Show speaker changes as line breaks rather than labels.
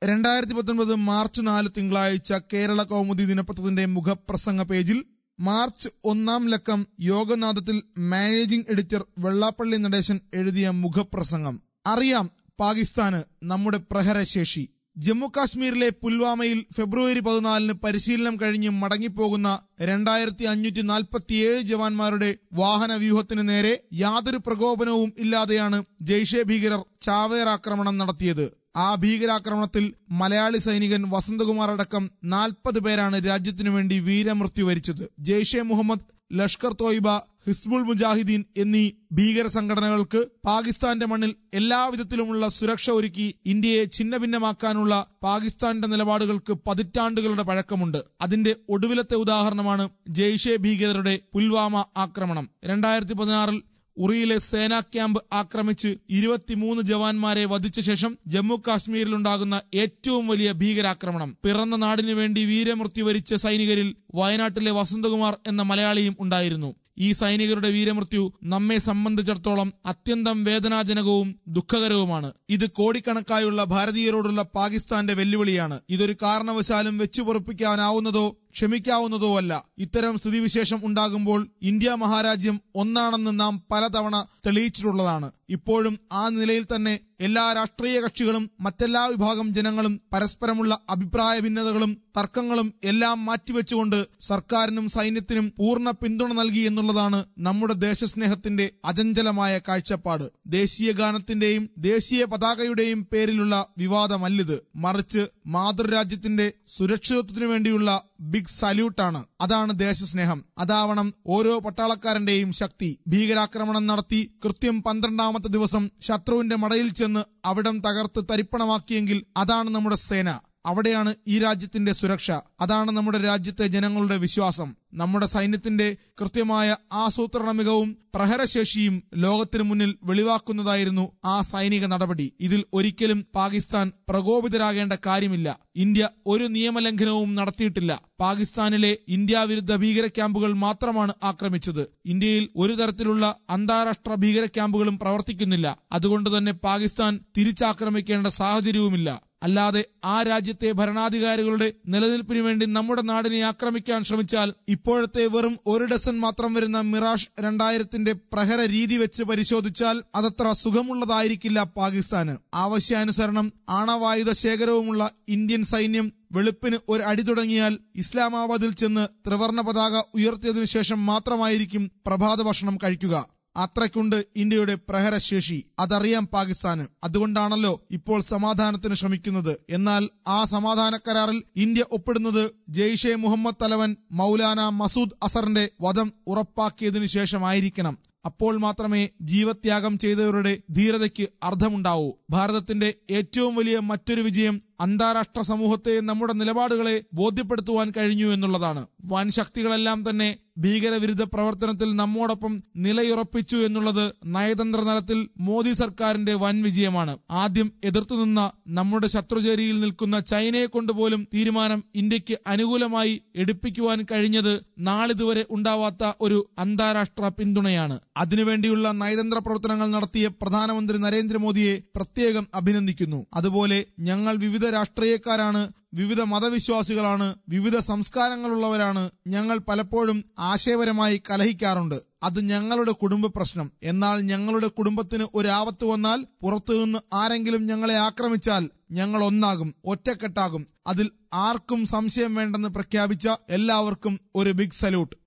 രണ്ടായിരത്തി പത്തൊൻപത് മാർച്ച് നാല് തിങ്കളാഴ്ച കേരള കൗമുദി ദിനപത്രത്തിന്റെ മുഖപ്രസംഗ പേജിൽ മാർച്ച് ഒന്നാം ലക്കം യോഗനാഥത്തിൽ മാനേജിംഗ് എഡിറ്റർ വെള്ളാപ്പള്ളി നടേശൻ എഴുതിയ മുഖപ്രസംഗം അറിയാം പാകിസ്ഥാന് നമ്മുടെ പ്രഹരശേഷി ജമ്മു കാശ്മീരിലെ പുൽവാമയിൽ ഫെബ്രുവരി പതിനാലിന് പരിശീലനം കഴിഞ്ഞ് മടങ്ങിപ്പോകുന്ന രണ്ടായിരത്തി അഞ്ഞൂറ്റി നാൽപ്പത്തിയേഴ് ജവാന്മാരുടെ വാഹന വ്യൂഹത്തിന് നേരെ യാതൊരു പ്രകോപനവും ഇല്ലാതെയാണ് ജെയ്ഷെ ഭീകരർ ചാവേർ ആക്രമണം നടത്തിയത് ആ ഭീകരാക്രമണത്തിൽ മലയാളി സൈനികൻ വസന്തകുമാർ അടക്കം നാൽപ്പത് പേരാണ് രാജ്യത്തിനു വേണ്ടി വീരമൃത്യു വരിച്ചത് ജെയ്ഷെ മുഹമ്മദ് ലഷ്കർ തോയിബ ഹിസ്ബുൾ മുജാഹിദീൻ എന്നീ ഭീകര സംഘടനകൾക്ക് പാകിസ്ഥാന്റെ മണ്ണിൽ എല്ലാവിധത്തിലുമുള്ള സുരക്ഷ ഒരുക്കി ഇന്ത്യയെ ഛിന്നഭിന്നമാക്കാനുള്ള പാകിസ്ഥാന്റെ നിലപാടുകൾക്ക് പതിറ്റാണ്ടുകളുടെ പഴക്കമുണ്ട് അതിന്റെ ഒടുവിലത്തെ ഉദാഹരണമാണ് ജെയ്ഷെ ഭീകരരുടെ പുൽവാമ ആക്രമണം രണ്ടായിരത്തി പതിനാറിൽ ഉറിയിലെ സേനാ ക്യാമ്പ് ആക്രമിച്ച് ഇരുപത്തിമൂന്ന് ജവാന്മാരെ വധിച്ച ശേഷം ജമ്മു കാശ്മീരിലുണ്ടാകുന്ന ഏറ്റവും വലിയ ഭീകരാക്രമണം പിറന്ന നാടിനു വേണ്ടി വീരമൃത്യു വരിച്ച സൈനികരിൽ വയനാട്ടിലെ വസന്തകുമാർ എന്ന മലയാളിയും ഉണ്ടായിരുന്നു ഈ സൈനികരുടെ വീരമൃത്യു നമ്മെ സംബന്ധിച്ചിടത്തോളം അത്യന്തം വേദനാജനകവും ദുഃഖകരവുമാണ് ഇത് കോടിക്കണക്കായുള്ള ഭാരതീയരോടുള്ള പാകിസ്ഥാന്റെ വെല്ലുവിളിയാണ് ഇതൊരു കാരണവശാലും വെച്ചു പൊറപ്പിക്കാനാവുന്നതോ ക്ഷമിക്കാവുന്നതോ അല്ല ഇത്തരം സ്ഥിതിവിശേഷം ഉണ്ടാകുമ്പോൾ ഇന്ത്യ മഹാരാജ്യം ഒന്നാണെന്ന് നാം പലതവണ തെളിയിച്ചിട്ടുള്ളതാണ് ഇപ്പോഴും ആ നിലയിൽ തന്നെ എല്ലാ രാഷ്ട്രീയ കക്ഷികളും മറ്റെല്ലാ വിഭാഗം ജനങ്ങളും പരസ്പരമുള്ള അഭിപ്രായ ഭിന്നതകളും തർക്കങ്ങളും എല്ലാം മാറ്റിവെച്ചുകൊണ്ട് സർക്കാരിനും സൈന്യത്തിനും പൂർണ്ണ പിന്തുണ നൽകി എന്നുള്ളതാണ് നമ്മുടെ ദേശസ്നേഹത്തിന്റെ അചഞ്ചലമായ കാഴ്ചപ്പാട് ദേശീയ ഗാനത്തിന്റെയും ദേശീയ പതാകയുടെയും പേരിലുള്ള വിവാദമല്ലിത് മറിച്ച് മാതൃരാജ്യത്തിന്റെ സുരക്ഷിതത്വത്തിനു വേണ്ടിയുള്ള ബിഗ് സല്യൂട്ടാണ് അതാണ് ദേശസ്നേഹം അതാവണം ഓരോ പട്ടാളക്കാരന്റെയും ശക്തി ഭീകരാക്രമണം നടത്തി കൃത്യം പന്ത്രണ്ടാമത്തെ ദിവസം ശത്രുവിന്റെ മടയിൽ ചെന്ന് അവിടം തകർത്ത് തരിപ്പണമാക്കിയെങ്കിൽ അതാണ് നമ്മുടെ സേന അവിടെയാണ് ഈ രാജ്യത്തിന്റെ സുരക്ഷ അതാണ് നമ്മുടെ രാജ്യത്തെ ജനങ്ങളുടെ വിശ്വാസം നമ്മുടെ സൈന്യത്തിന്റെ കൃത്യമായ ആസൂത്രണ മികവും പ്രഹരശേഷിയും ലോകത്തിനു മുന്നിൽ വെളിവാക്കുന്നതായിരുന്നു ആ സൈനിക നടപടി ഇതിൽ ഒരിക്കലും പാകിസ്ഥാൻ പ്രകോപിതരാകേണ്ട കാര്യമില്ല ഇന്ത്യ ഒരു നിയമലംഘനവും നടത്തിയിട്ടില്ല പാകിസ്ഥാനിലെ ഇന്ത്യ വിരുദ്ധ ഭീകര ക്യാമ്പുകൾ മാത്രമാണ് ആക്രമിച്ചത് ഇന്ത്യയിൽ ഒരു തരത്തിലുള്ള അന്താരാഷ്ട്ര ഭീകര ക്യാമ്പുകളും പ്രവർത്തിക്കുന്നില്ല അതുകൊണ്ട് തന്നെ പാകിസ്ഥാൻ തിരിച്ചാക്രമിക്കേണ്ട സാഹചര്യവുമില്ല അല്ലാതെ ആ രാജ്യത്തെ ഭരണാധികാരികളുടെ നിലനിൽപ്പിന് വേണ്ടി നമ്മുടെ നാടിനെ ആക്രമിക്കാൻ ശ്രമിച്ചാൽ ഇപ്പോഴത്തെ വെറും ഒരു ഡസൻ മാത്രം വരുന്ന മിറാഷ് രണ്ടായിരത്തിന്റെ പ്രഹര രീതി വെച്ച് പരിശോധിച്ചാൽ അതത്ര സുഖമുള്ളതായിരിക്കില്ല പാകിസ്ഥാന് ആവശ്യാനുസരണം ആണവായുധ ശേഖരവുമുള്ള ഇന്ത്യൻ സൈന്യം വെളുപ്പിന് ഒരു അടി തുടങ്ങിയാൽ ഇസ്ലാമാബാദിൽ ചെന്ന് ത്രിവർണ പതാക ഉയർത്തിയതിനു ശേഷം മാത്രമായിരിക്കും പ്രഭാത ഭക്ഷണം കഴിക്കുക അത്രയ്ക്കുണ്ട് ഇന്ത്യയുടെ പ്രഹരശേഷി അതറിയാം പാകിസ്ഥാന് അതുകൊണ്ടാണല്ലോ ഇപ്പോൾ സമാധാനത്തിന് ശ്രമിക്കുന്നത് എന്നാൽ ആ സമാധാന കരാറിൽ ഇന്ത്യ ഒപ്പിടുന്നത് ജെയ്ഷെ മുഹമ്മദ് തലവൻ മൗലാന മസൂദ് അസറിന്റെ വധം ഉറപ്പാക്കിയതിനു ശേഷമായിരിക്കണം അപ്പോൾ മാത്രമേ ജീവത്യാഗം ചെയ്തവരുടെ ധീരതയ്ക്ക് അർത്ഥമുണ്ടാവൂ ഭാരതത്തിന്റെ ഏറ്റവും വലിയ മറ്റൊരു വിജയം അന്താരാഷ്ട്ര സമൂഹത്തെ നമ്മുടെ നിലപാടുകളെ ബോധ്യപ്പെടുത്തുവാൻ കഴിഞ്ഞു എന്നുള്ളതാണ് വൻ ശക്തികളെല്ലാം തന്നെ ഭീകരവിരുദ്ധ പ്രവർത്തനത്തിൽ നമ്മോടൊപ്പം നിലയുറപ്പിച്ചു എന്നുള്ളത് നയതന്ത്ര തലത്തിൽ മോദി സർക്കാരിന്റെ വൻ വിജയമാണ് ആദ്യം എതിർത്തുനിന്ന നമ്മുടെ ശത്രുചേരിയിൽ നിൽക്കുന്ന ചൈനയെ കൊണ്ടുപോലും തീരുമാനം ഇന്ത്യക്ക് അനുകൂലമായി എടുപ്പിക്കുവാൻ കഴിഞ്ഞത് നാളിതുവരെ ഉണ്ടാവാത്ത ഒരു അന്താരാഷ്ട്ര പിന്തുണയാണ് അതിനുവേണ്ടിയുള്ള നയതന്ത്ര പ്രവർത്തനങ്ങൾ നടത്തിയ പ്രധാനമന്ത്രി നരേന്ദ്രമോദിയെ പ്രത്യേകം അഭിനന്ദിക്കുന്നു അതുപോലെ ഞങ്ങൾ വിവിധ രാഷ്ട്രീയക്കാരാണ് വിവിധ മതവിശ്വാസികളാണ് വിവിധ സംസ്കാരങ്ങളുള്ളവരാണ് ഞങ്ങൾ പലപ്പോഴും ആശയപരമായി കലഹിക്കാറുണ്ട് അത് ഞങ്ങളുടെ കുടുംബ പ്രശ്നം എന്നാൽ ഞങ്ങളുടെ കുടുംബത്തിന് ഒരു ആപത്ത് വന്നാൽ പുറത്തുനിന്ന് ആരെങ്കിലും ഞങ്ങളെ ആക്രമിച്ചാൽ ഞങ്ങൾ ഒന്നാകും ഒറ്റക്കെട്ടാകും അതിൽ ആർക്കും സംശയം വേണ്ടെന്ന് പ്രഖ്യാപിച്ച എല്ലാവർക്കും ഒരു ബിഗ് സല്യൂട്ട്